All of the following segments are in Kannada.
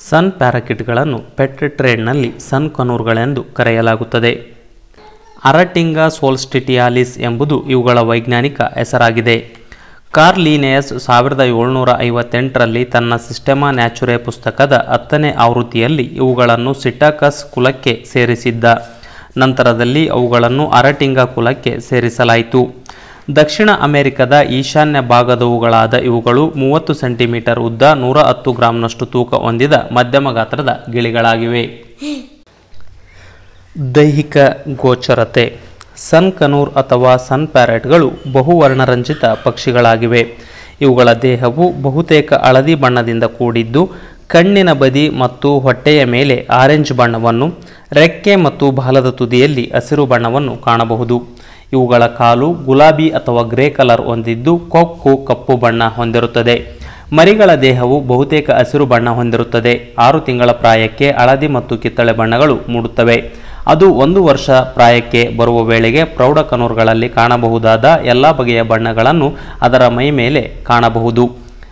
ಸನ್ ಪ್ಯಾರಾಕಿಟ್ಗಳನ್ನು ಪೆಟ್ ಟ್ರೇಡ್ನಲ್ಲಿ ಸನ್ ಕನೂರ್ಗಳೆಂದು ಕರೆಯಲಾಗುತ್ತದೆ ಅರಟಿಂಗಾ ಸೋಲ್ಸ್ಟಿಟಿಯಾಲಿಸ್ ಎಂಬುದು ಇವುಗಳ ವೈಜ್ಞಾನಿಕ ಹೆಸರಾಗಿದೆ ಕಾರ್ಲಿನೇಯಸ್ ಸಾವಿರದ ಏಳ್ನೂರ ಐವತ್ತೆಂಟರಲ್ಲಿ ತನ್ನ ಸಿಸ್ಟೆಮಾ ನ್ಯಾಚುರೆ ಪುಸ್ತಕದ ಹತ್ತನೇ ಆವೃತ್ತಿಯಲ್ಲಿ ಇವುಗಳನ್ನು ಸಿಟಾಕಸ್ ಕುಲಕ್ಕೆ ಸೇರಿಸಿದ್ದ ನಂತರದಲ್ಲಿ ಅವುಗಳನ್ನು ಅರಟಿಂಗಾ ಕುಲಕ್ಕೆ ಸೇರಿಸಲಾಯಿತು ದಕ್ಷಿಣ ಅಮೆರಿಕದ ಈಶಾನ್ಯ ಭಾಗದವುಗಳಾದ ಇವುಗಳು ಮೂವತ್ತು ಸೆಂಟಿಮೀಟರ್ ಉದ್ದ ನೂರ ಹತ್ತು ಗ್ರಾಂನಷ್ಟು ತೂಕ ಹೊಂದಿದ ಮಧ್ಯಮ ಗಾತ್ರದ ಗಿಳಿಗಳಾಗಿವೆ ದೈಹಿಕ ಗೋಚರತೆ ಸನ್ ಕನೂರ್ ಅಥವಾ ಸನ್ ಪ್ಯಾರೆಟ್ಗಳು ಬಹುವರ್ಣರಂಜಿತ ಪಕ್ಷಿಗಳಾಗಿವೆ ಇವುಗಳ ದೇಹವು ಬಹುತೇಕ ಹಳದಿ ಬಣ್ಣದಿಂದ ಕೂಡಿದ್ದು ಕಣ್ಣಿನ ಬದಿ ಮತ್ತು ಹೊಟ್ಟೆಯ ಮೇಲೆ ಆರೆಂಜ್ ಬಣ್ಣವನ್ನು ರೆಕ್ಕೆ ಮತ್ತು ಬಾಲದ ತುದಿಯಲ್ಲಿ ಹಸಿರು ಬಣ್ಣವನ್ನು ಕಾಣಬಹುದು ಇವುಗಳ ಕಾಲು ಗುಲಾಬಿ ಅಥವಾ ಗ್ರೇ ಕಲರ್ ಹೊಂದಿದ್ದು ಕೊಕ್ಕು ಕಪ್ಪು ಬಣ್ಣ ಹೊಂದಿರುತ್ತದೆ ಮರಿಗಳ ದೇಹವು ಬಹುತೇಕ ಹಸಿರು ಬಣ್ಣ ಹೊಂದಿರುತ್ತದೆ ಆರು ತಿಂಗಳ ಪ್ರಾಯಕ್ಕೆ ಹಳದಿ ಮತ್ತು ಕಿತ್ತಳೆ ಬಣ್ಣಗಳು ಮೂಡುತ್ತವೆ ಅದು ಒಂದು ವರ್ಷ ಪ್ರಾಯಕ್ಕೆ ಬರುವ ವೇಳೆಗೆ ಪ್ರೌಢ ಕನೂರ್ಗಳಲ್ಲಿ ಕಾಣಬಹುದಾದ ಎಲ್ಲ ಬಗೆಯ ಬಣ್ಣಗಳನ್ನು ಅದರ ಮೈ ಮೇಲೆ ಕಾಣಬಹುದು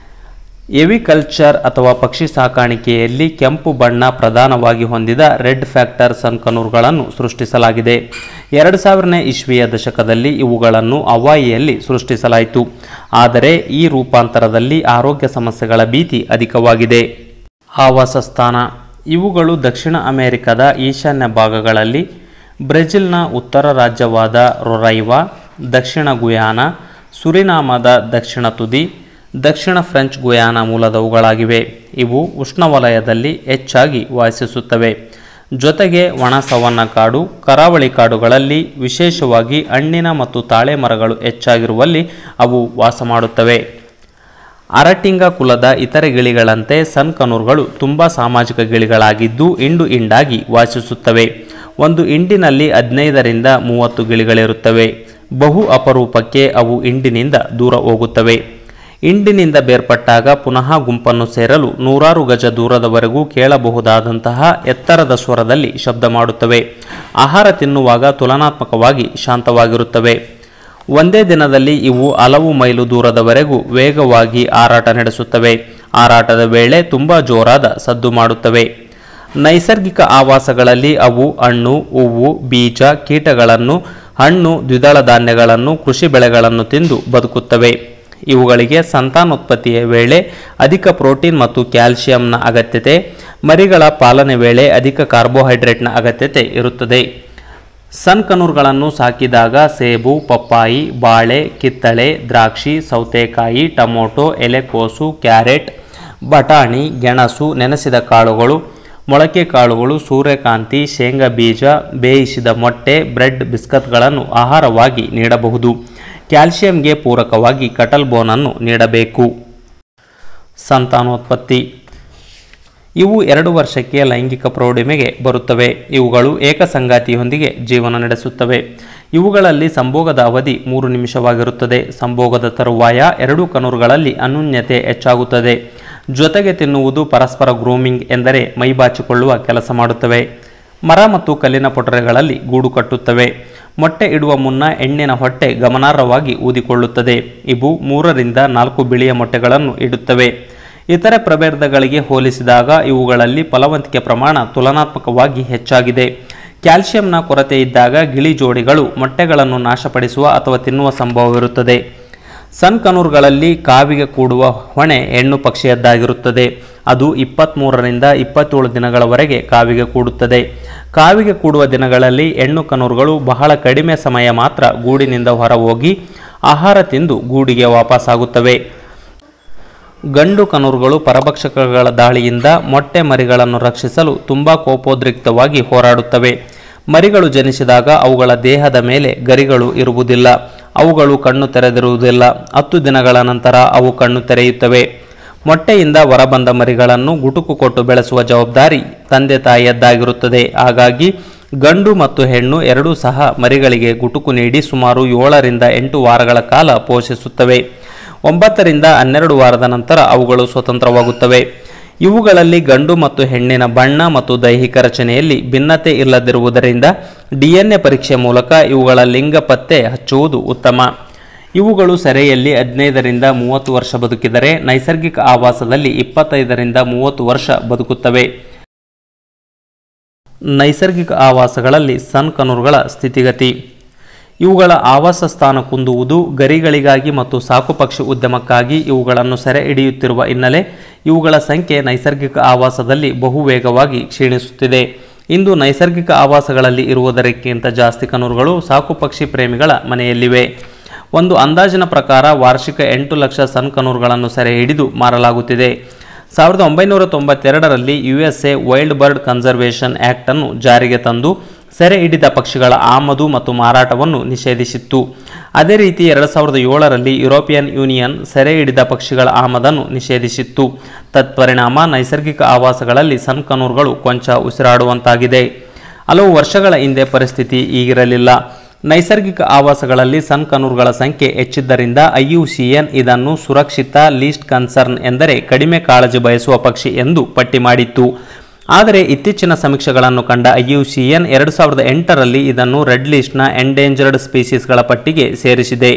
ಎವಿಕಲ್ಚರ್ ಅಥವಾ ಪಕ್ಷಿ ಸಾಕಾಣಿಕೆಯಲ್ಲಿ ಕೆಂಪು ಬಣ್ಣ ಪ್ರಧಾನವಾಗಿ ಹೊಂದಿದ ರೆಡ್ ಫ್ಯಾಕ್ಟರ್ ಸನ್ಕನೂರ್ಗಳನ್ನು ಸೃಷ್ಟಿಸಲಾಗಿದೆ ಎರಡು ಸಾವಿರನೇ ಇಸ್ವಿಯ ದಶಕದಲ್ಲಿ ಇವುಗಳನ್ನು ಹವಾಯಿಯಲ್ಲಿ ಸೃಷ್ಟಿಸಲಾಯಿತು ಆದರೆ ಈ ರೂಪಾಂತರದಲ್ಲಿ ಆರೋಗ್ಯ ಸಮಸ್ಯೆಗಳ ಭೀತಿ ಅಧಿಕವಾಗಿದೆ ಆವಾಸ ಸ್ಥಾನ ಇವುಗಳು ದಕ್ಷಿಣ ಅಮೆರಿಕದ ಈಶಾನ್ಯ ಭಾಗಗಳಲ್ಲಿ ಬ್ರೆಜಿಲ್ನ ಉತ್ತರ ರಾಜ್ಯವಾದ ರೊರೈವಾ ದಕ್ಷಿಣ ಗುಯಾನ ಸುರಿನಾಮದ ದಕ್ಷಿಣ ತುದಿ ದಕ್ಷಿಣ ಫ್ರೆಂಚ್ ಗುಯಾನ ಮೂಲದವುಗಳಾಗಿವೆ ಇವು ಉಷ್ಣವಲಯದಲ್ಲಿ ಹೆಚ್ಚಾಗಿ ವಾಸಿಸುತ್ತವೆ ಜೊತೆಗೆ ಒಣ ಸವನ್ನ ಕಾಡು ಕರಾವಳಿ ಕಾಡುಗಳಲ್ಲಿ ವಿಶೇಷವಾಗಿ ಹಣ್ಣಿನ ಮತ್ತು ತಾಳೆ ಮರಗಳು ಹೆಚ್ಚಾಗಿರುವಲ್ಲಿ ಅವು ವಾಸ ಮಾಡುತ್ತವೆ ಅರಟಿಂಗ ಕುಲದ ಇತರೆ ಗಿಳಿಗಳಂತೆ ಸನ್ ಕನೂರ್ಗಳು ತುಂಬ ಸಾಮಾಜಿಕ ಗಿಳಿಗಳಾಗಿದ್ದು ಇಂಡು ಇಂಡಾಗಿ ವಾಸಿಸುತ್ತವೆ ಒಂದು ಇಂಡಿನಲ್ಲಿ ಹದಿನೈದರಿಂದ ಮೂವತ್ತು ಗಿಳಿಗಳಿರುತ್ತವೆ ಬಹು ಅಪರೂಪಕ್ಕೆ ಅವು ಇಂಡಿನಿಂದ ದೂರ ಹೋಗುತ್ತವೆ ಇಂಡಿನಿಂದ ಬೇರ್ಪಟ್ಟಾಗ ಪುನಃ ಗುಂಪನ್ನು ಸೇರಲು ನೂರಾರು ಗಜ ದೂರದವರೆಗೂ ಕೇಳಬಹುದಾದಂತಹ ಎತ್ತರದ ಸ್ವರದಲ್ಲಿ ಶಬ್ದ ಮಾಡುತ್ತವೆ ಆಹಾರ ತಿನ್ನುವಾಗ ತುಲನಾತ್ಮಕವಾಗಿ ಶಾಂತವಾಗಿರುತ್ತವೆ ಒಂದೇ ದಿನದಲ್ಲಿ ಇವು ಹಲವು ಮೈಲು ದೂರದವರೆಗೂ ವೇಗವಾಗಿ ಹಾರಾಟ ನಡೆಸುತ್ತವೆ ಹಾರಾಟದ ವೇಳೆ ತುಂಬ ಜೋರಾದ ಸದ್ದು ಮಾಡುತ್ತವೆ ನೈಸರ್ಗಿಕ ಆವಾಸಗಳಲ್ಲಿ ಅವು ಹಣ್ಣು ಹೂವು ಬೀಜ ಕೀಟಗಳನ್ನು ಹಣ್ಣು ದ್ವಿದಳ ಧಾನ್ಯಗಳನ್ನು ಕೃಷಿ ಬೆಳೆಗಳನ್ನು ತಿಂದು ಬದುಕುತ್ತವೆ ಇವುಗಳಿಗೆ ಸಂತಾನೋತ್ಪತ್ತಿಯ ವೇಳೆ ಅಧಿಕ ಪ್ರೋಟೀನ್ ಮತ್ತು ಕ್ಯಾಲ್ಸಿಯಂನ ಅಗತ್ಯತೆ ಮರಿಗಳ ಪಾಲನೆ ವೇಳೆ ಅಧಿಕ ಕಾರ್ಬೋಹೈಡ್ರೇಟ್ನ ಅಗತ್ಯತೆ ಇರುತ್ತದೆ ಸನ್ ಕನೂರ್ಗಳನ್ನು ಸಾಕಿದಾಗ ಸೇಬು ಪಪ್ಪಾಯಿ ಬಾಳೆ ಕಿತ್ತಳೆ ದ್ರಾಕ್ಷಿ ಸೌತೆಕಾಯಿ ಟೊಮೊಟೊ ಎಲೆಕೋಸು ಕ್ಯಾರೆಟ್ ಬಟಾಣಿ ಗೆಣಸು ನೆನೆಸಿದ ಕಾಳುಗಳು ಮೊಳಕೆ ಕಾಳುಗಳು ಸೂರ್ಯಕಾಂತಿ ಶೇಂಗಾ ಬೀಜ ಬೇಯಿಸಿದ ಮೊಟ್ಟೆ ಬ್ರೆಡ್ ಬಿಸ್ಕತ್ಗಳನ್ನು ಆಹಾರವಾಗಿ ನೀಡಬಹುದು ಕ್ಯಾಲ್ಸಿಯಂಗೆ ಪೂರಕವಾಗಿ ಕಟಲ್ ಬೋನನ್ನು ನೀಡಬೇಕು ಸಂತಾನೋತ್ಪತ್ತಿ ಇವು ಎರಡು ವರ್ಷಕ್ಕೆ ಲೈಂಗಿಕ ಪ್ರೌಢಿಮೆಗೆ ಬರುತ್ತವೆ ಇವುಗಳು ಏಕಸಂಗಾತಿಯೊಂದಿಗೆ ಜೀವನ ನಡೆಸುತ್ತವೆ ಇವುಗಳಲ್ಲಿ ಸಂಭೋಗದ ಅವಧಿ ಮೂರು ನಿಮಿಷವಾಗಿರುತ್ತದೆ ಸಂಭೋಗದ ತರುವಾಯ ಎರಡೂ ಕನೂರುಗಳಲ್ಲಿ ಅನ್ಯೂನ್ಯತೆ ಹೆಚ್ಚಾಗುತ್ತದೆ ಜೊತೆಗೆ ತಿನ್ನುವುದು ಪರಸ್ಪರ ಗ್ರೂಮಿಂಗ್ ಎಂದರೆ ಮೈಬಾಚಿಕೊಳ್ಳುವ ಕೆಲಸ ಮಾಡುತ್ತವೆ ಮರ ಮತ್ತು ಕಲ್ಲಿನ ಪೊಟರೆಗಳಲ್ಲಿ ಗೂಡು ಕಟ್ಟುತ್ತವೆ ಮೊಟ್ಟೆ ಇಡುವ ಮುನ್ನ ಹೆಣ್ಣಿನ ಹೊಟ್ಟೆ ಗಮನಾರ್ಹವಾಗಿ ಊದಿಕೊಳ್ಳುತ್ತದೆ ಇವು ಮೂರರಿಂದ ನಾಲ್ಕು ಬಿಳಿಯ ಮೊಟ್ಟೆಗಳನ್ನು ಇಡುತ್ತವೆ ಇತರೆ ಪ್ರಭೇದಗಳಿಗೆ ಹೋಲಿಸಿದಾಗ ಇವುಗಳಲ್ಲಿ ಫಲವಂತಿಕೆ ಪ್ರಮಾಣ ತುಲನಾತ್ಮಕವಾಗಿ ಹೆಚ್ಚಾಗಿದೆ ಕ್ಯಾಲ್ಸಿಯಂನ ಕೊರತೆ ಇದ್ದಾಗ ಗಿಳಿ ಜೋಡಿಗಳು ಮೊಟ್ಟೆಗಳನ್ನು ನಾಶಪಡಿಸುವ ಅಥವಾ ತಿನ್ನುವ ಸಂಭವವಿರುತ್ತದೆ ಸನ್ ಕನೂರ್ಗಳಲ್ಲಿ ಕಾವಿಗೆ ಕೂಡುವ ಹೊಣೆ ಹೆಣ್ಣು ಪಕ್ಷಿಯದ್ದಾಗಿರುತ್ತದೆ ಅದು ಇಪ್ಪತ್ತ್ಮೂರರಿಂದ ಇಪ್ಪತ್ತೇಳು ದಿನಗಳವರೆಗೆ ಕಾವಿಗೆ ಕೂಡುತ್ತದೆ ಕಾವಿಗೆ ಕೂಡುವ ದಿನಗಳಲ್ಲಿ ಹೆಣ್ಣು ಕನೂರುಗಳು ಬಹಳ ಕಡಿಮೆ ಸಮಯ ಮಾತ್ರ ಗೂಡಿನಿಂದ ಹೊರಹೋಗಿ ಆಹಾರ ತಿಂದು ಗೂಡಿಗೆ ವಾಪಸ್ಸಾಗುತ್ತವೆ ಗಂಡು ಕನೂರುಗಳು ಪರಭಕ್ಷಕಗಳ ದಾಳಿಯಿಂದ ಮೊಟ್ಟೆ ಮರಿಗಳನ್ನು ರಕ್ಷಿಸಲು ತುಂಬ ಕೋಪೋದ್ರಿಕ್ತವಾಗಿ ಹೋರಾಡುತ್ತವೆ ಮರಿಗಳು ಜನಿಸಿದಾಗ ಅವುಗಳ ದೇಹದ ಮೇಲೆ ಗರಿಗಳು ಇರುವುದಿಲ್ಲ ಅವುಗಳು ಕಣ್ಣು ತೆರೆದಿರುವುದಿಲ್ಲ ಹತ್ತು ದಿನಗಳ ನಂತರ ಅವು ಕಣ್ಣು ತೆರೆಯುತ್ತವೆ ಮೊಟ್ಟೆಯಿಂದ ಹೊರಬಂದ ಮರಿಗಳನ್ನು ಗುಟುಕು ಕೊಟ್ಟು ಬೆಳೆಸುವ ಜವಾಬ್ದಾರಿ ತಂದೆ ತಾಯಿಯದ್ದಾಗಿರುತ್ತದೆ ಹಾಗಾಗಿ ಗಂಡು ಮತ್ತು ಹೆಣ್ಣು ಎರಡೂ ಸಹ ಮರಿಗಳಿಗೆ ಗುಟುಕು ನೀಡಿ ಸುಮಾರು ಏಳರಿಂದ ಎಂಟು ವಾರಗಳ ಕಾಲ ಪೋಷಿಸುತ್ತವೆ ಒಂಬತ್ತರಿಂದ ಹನ್ನೆರಡು ವಾರದ ನಂತರ ಅವುಗಳು ಸ್ವತಂತ್ರವಾಗುತ್ತವೆ ಇವುಗಳಲ್ಲಿ ಗಂಡು ಮತ್ತು ಹೆಣ್ಣಿನ ಬಣ್ಣ ಮತ್ತು ದೈಹಿಕ ರಚನೆಯಲ್ಲಿ ಭಿನ್ನತೆ ಇಲ್ಲದಿರುವುದರಿಂದ ಡಿಎನ್ಎ ಪರೀಕ್ಷೆ ಮೂಲಕ ಇವುಗಳ ಲಿಂಗ ಪತ್ತೆ ಹಚ್ಚುವುದು ಉತ್ತಮ ಇವುಗಳು ಸೆರೆಯಲ್ಲಿ ಹದಿನೈದರಿಂದ ಮೂವತ್ತು ವರ್ಷ ಬದುಕಿದರೆ ನೈಸರ್ಗಿಕ ಆವಾಸದಲ್ಲಿ ಇಪ್ಪತ್ತೈದರಿಂದ ಮೂವತ್ತು ವರ್ಷ ಬದುಕುತ್ತವೆ ನೈಸರ್ಗಿಕ ಆವಾಸಗಳಲ್ಲಿ ಸನ್ ಕನೂರುಗಳ ಸ್ಥಿತಿಗತಿ ಇವುಗಳ ಆವಾಸ ಸ್ಥಾನ ಕುಂದುವುದು ಗರಿಗಳಿಗಾಗಿ ಮತ್ತು ಸಾಕುಪಕ್ಷಿ ಉದ್ಯಮಕ್ಕಾಗಿ ಇವುಗಳನ್ನು ಸೆರೆ ಹಿಡಿಯುತ್ತಿರುವ ಹಿನ್ನೆಲೆ ಇವುಗಳ ಸಂಖ್ಯೆ ನೈಸರ್ಗಿಕ ಆವಾಸದಲ್ಲಿ ಬಹು ವೇಗವಾಗಿ ಕ್ಷೀಣಿಸುತ್ತಿದೆ ಇಂದು ನೈಸರ್ಗಿಕ ಆವಾಸಗಳಲ್ಲಿ ಇರುವುದಕ್ಕಿಂತ ಜಾಸ್ತಿ ಕನೂರುಗಳು ಸಾಕುಪಕ್ಷಿ ಪ್ರೇಮಿಗಳ ಮನೆಯಲ್ಲಿವೆ ಒಂದು ಅಂದಾಜಿನ ಪ್ರಕಾರ ವಾರ್ಷಿಕ ಎಂಟು ಲಕ್ಷ ಸನ್ ಕನೂರುಗಳನ್ನು ಸೆರೆ ಹಿಡಿದು ಮಾರಲಾಗುತ್ತಿದೆ ಸಾವಿರದ ಒಂಬೈನೂರ ತೊಂಬತ್ತೆರಡರಲ್ಲಿ U S A wild bird conservation ಆ್ಯಕ್ಟನ್ನು ಜಾರಿಗೆ ತಂದು ಸೆರೆ ಹಿಡಿದ ಪಕ್ಷಿಗಳ ಆಮದು ಮತ್ತು ಮಾರಾಟವನ್ನು ನಿಷೇಧಿಸಿತ್ತು ಅದೇ ರೀತಿ ಎರಡು ಸಾವಿರದ ಏಳರಲ್ಲಿ ಯುರೋಪಿಯನ್ ಯೂನಿಯನ್ ಸೆರೆ ಹಿಡಿದ ಪಕ್ಷಿಗಳ ಆಮದನ್ನು ನಿಷೇಧಿಸಿತ್ತು ತತ್ಪರಿಣಾಮ ನೈಸರ್ಗಿಕ ಆವಾಸಗಳಲ್ಲಿ ಸನ್ ಕನೂರುಗಳು ಕೊಂಚ ಉಸಿರಾಡುವಂತಾಗಿದೆ ಹಲವು ವರ್ಷಗಳ ಹಿಂದೆ ಪರಿಸ್ಥಿತಿ ಈಗಿರಲಿಲ್ಲ ನೈಸರ್ಗಿಕ ಆವಾಸಗಳಲ್ಲಿ ಸನ್ ಕನೂರುಗಳ ಸಂಖ್ಯೆ ಹೆಚ್ಚಿದ್ದರಿಂದ ಐಯುಸಿಎನ್ ಇದನ್ನು ಸುರಕ್ಷಿತ ಲೀಸ್ಟ್ ಕನ್ಸರ್ನ್ ಎಂದರೆ ಕಡಿಮೆ ಕಾಳಜಿ ಬಯಸುವ ಪಕ್ಷಿ ಎಂದು ಪಟ್ಟಿ ಮಾಡಿತ್ತು ಆದರೆ ಇತ್ತೀಚಿನ ಸಮೀಕ್ಷೆಗಳನ್ನು ಕಂಡ ಐಯುಸಿಎನ್ ಎರಡು ಸಾವಿರದ ಎಂಟರಲ್ಲಿ ಇದನ್ನು ರೆಡ್ ಲಿಸ್ಟ್ನ ಎಂಡೇಂಜರ್ಡ್ ಸ್ಪೀಸೀಸ್ಗಳ ಪಟ್ಟಿಗೆ ಸೇರಿಸಿದೆ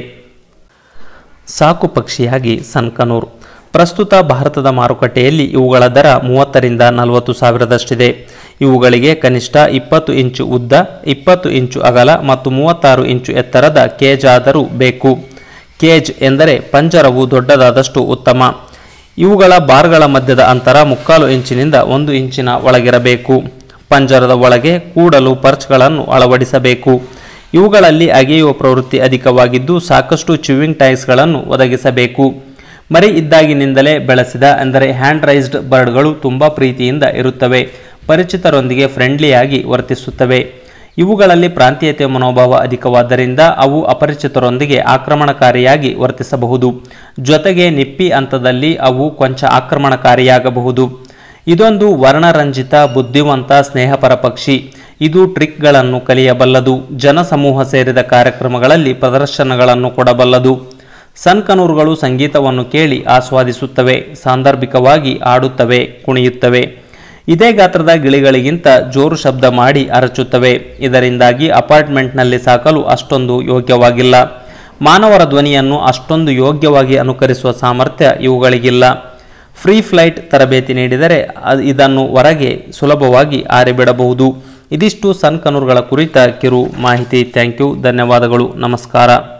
ಸಾಕು ಪಕ್ಷಿಯಾಗಿ ಸನ್ಕನೂರ್ ಪ್ರಸ್ತುತ ಭಾರತದ ಮಾರುಕಟ್ಟೆಯಲ್ಲಿ ಇವುಗಳ ದರ ಮೂವತ್ತರಿಂದ ನಲವತ್ತು ಸಾವಿರದಷ್ಟಿದೆ ಇವುಗಳಿಗೆ ಕನಿಷ್ಠ ಇಪ್ಪತ್ತು ಇಂಚು ಉದ್ದ ಇಪ್ಪತ್ತು ಇಂಚು ಅಗಲ ಮತ್ತು ಮೂವತ್ತಾರು ಇಂಚು ಎತ್ತರದ ಕೇಜ್ ಆದರೂ ಬೇಕು ಕೇಜ್ ಎಂದರೆ ಪಂಜರವು ದೊಡ್ಡದಾದಷ್ಟು ಉತ್ತಮ ಇವುಗಳ ಬಾರ್ಗಳ ಮಧ್ಯದ ಅಂತರ ಮುಕ್ಕಾಲು ಇಂಚಿನಿಂದ ಒಂದು ಇಂಚಿನ ಒಳಗಿರಬೇಕು ಪಂಜರದ ಒಳಗೆ ಕೂಡಲು ಪರ್ಚ್ಗಳನ್ನು ಅಳವಡಿಸಬೇಕು ಇವುಗಳಲ್ಲಿ ಅಗೆಯುವ ಪ್ರವೃತ್ತಿ ಅಧಿಕವಾಗಿದ್ದು ಸಾಕಷ್ಟು ಚ್ಯೂವಿಂಗ್ ಟೈಸ್ಗಳನ್ನು ಒದಗಿಸಬೇಕು ಮರಿ ಇದ್ದಾಗಿನಿಂದಲೇ ಬೆಳೆಸಿದ ಅಂದರೆ ಹ್ಯಾಂಡ್ ರೈಸ್ಡ್ ಬರ್ಡ್ಗಳು ತುಂಬ ಪ್ರೀತಿಯಿಂದ ಇರುತ್ತವೆ ಪರಿಚಿತರೊಂದಿಗೆ ಫ್ರೆಂಡ್ಲಿಯಾಗಿ ವರ್ತಿಸುತ್ತವೆ ಇವುಗಳಲ್ಲಿ ಪ್ರಾಂತೀಯತೆ ಮನೋಭಾವ ಅಧಿಕವಾದ್ದರಿಂದ ಅವು ಅಪರಿಚಿತರೊಂದಿಗೆ ಆಕ್ರಮಣಕಾರಿಯಾಗಿ ವರ್ತಿಸಬಹುದು ಜೊತೆಗೆ ನಿಪ್ಪಿ ಹಂತದಲ್ಲಿ ಅವು ಕೊಂಚ ಆಕ್ರಮಣಕಾರಿಯಾಗಬಹುದು ಇದೊಂದು ವರ್ಣರಂಜಿತ ಬುದ್ಧಿವಂತ ಸ್ನೇಹಪರ ಪಕ್ಷಿ ಇದು ಟ್ರಿಕ್ಗಳನ್ನು ಕಲಿಯಬಲ್ಲದು ಜನಸಮೂಹ ಸೇರಿದ ಕಾರ್ಯಕ್ರಮಗಳಲ್ಲಿ ಪ್ರದರ್ಶನಗಳನ್ನು ಕೊಡಬಲ್ಲದು ಸನ್ ಕನೂರುಗಳು ಸಂಗೀತವನ್ನು ಕೇಳಿ ಆಸ್ವಾದಿಸುತ್ತವೆ ಸಾಂದರ್ಭಿಕವಾಗಿ ಆಡುತ್ತವೆ ಕುಣಿಯುತ್ತವೆ ಇದೇ ಗಾತ್ರದ ಗಿಳಿಗಳಿಗಿಂತ ಜೋರು ಶಬ್ದ ಮಾಡಿ ಅರಚುತ್ತವೆ ಇದರಿಂದಾಗಿ ಅಪಾರ್ಟ್ಮೆಂಟ್ನಲ್ಲಿ ಸಾಕಲು ಅಷ್ಟೊಂದು ಯೋಗ್ಯವಾಗಿಲ್ಲ ಮಾನವರ ಧ್ವನಿಯನ್ನು ಅಷ್ಟೊಂದು ಯೋಗ್ಯವಾಗಿ ಅನುಕರಿಸುವ ಸಾಮರ್ಥ್ಯ ಇವುಗಳಿಗಿಲ್ಲ ಫ್ರೀ ಫ್ಲೈಟ್ ತರಬೇತಿ ನೀಡಿದರೆ ಅ- ಇದನ್ನು ಹೊರಗೆ ಸುಲಭವಾಗಿ ಆರಿಬಿಡಬಹುದು ಇದಿಷ್ಟು ಸನ್ ಕನೂರುಗಳ ಕುರಿತ ಕಿರು ಮಾಹಿತಿ ಥ್ಯಾಂಕ್ ಯು ಧನ್ಯವಾದಗಳು ನಮಸ್ಕಾರ